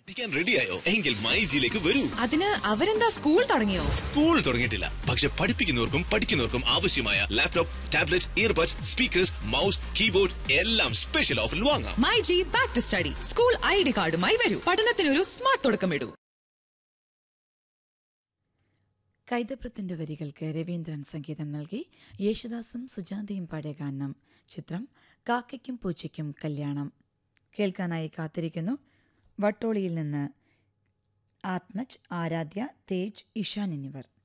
പഠിക്കാൻ റെഡിയായോ എങ്കിൽ മൈജിയിലേക്ക് വരൂ അതിന് അവരെന്താ സ്കൂൾ തുടങ്ങിയോ സ്കൂൾ തുടങ്ങിയിട്ടില്ല പക്ഷെ പഠിപ്പിക്കുന്നവർക്കും പഠിക്കുന്നവർക്കും ആവശ്യമായ laptop tablet earbuds speakers mouse keyboard എല്ലാം സ്പെഷ്യൽ ഓഫറിൽ വാങ്ങാം my G back to study school I D കാർഡുമായി വരൂ പഠനത്തിനൊരു സ്മാർട്ട് തുടക്കമിടൂ കൈതപ്രത്തിന്റെ വരികൾക്ക് രവീന്ദ്രൻ സംഗീതം നൽകി യേശുദാസും സുജാതയും പാടിയ ഗാനം ചിത്രം കാക്കയ്ക്കും പൂച്ചയ്ക്കും കല്യാണം കേൾക്കാനായി കാത്തിരിക്കുന്നു വട്ടോളിയിൽ നിന്ന് ആത്മജ് ആരാധ്യ തേജ് ഇഷാൻ എന്നിവർ